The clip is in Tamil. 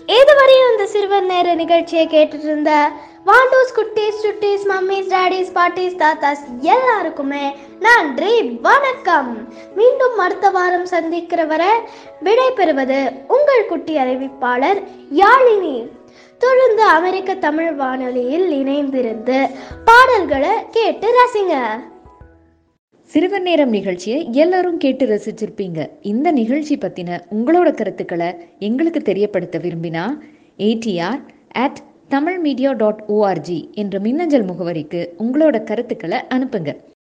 இதுவரையும் இந்த சிறுவர் நேர நிகழ்ச்சியை கேட்டுட்டு இருந்த வாண்டூஸ் குட்டீஸ் சுட்டீஸ் மம்மிஸ் டாடிஸ் பாட்டிஸ் தாத்தாஸ் எல்லாருக்குமே நன்றி வணக்கம் மீண்டும் அடுத்த வாரம் சந்திக்கிற வரை விடை பெறுவது உங்கள் குட்டி அறிவிப்பாளர் யாழினி தொடர்ந்து அமெரிக்க தமிழ் வானொலியில் இணைந்திருந்து பாடல்களை கேட்டு ரசிங்க சிறுவர் நேரம் நிகழ்ச்சியை எல்லாரும் கேட்டு ரசிச்சிருப்பீங்க இந்த நிகழ்ச்சி பத்தின உங்களோட கருத்துக்களை எங்களுக்கு தெரியப்படுத்த விரும்பினா ADR at Tamil media dot ORG என்ற மின்னஞ்சல் முகவரிக்கு உங்களோட கருத்துக்களை அனுப்புங்க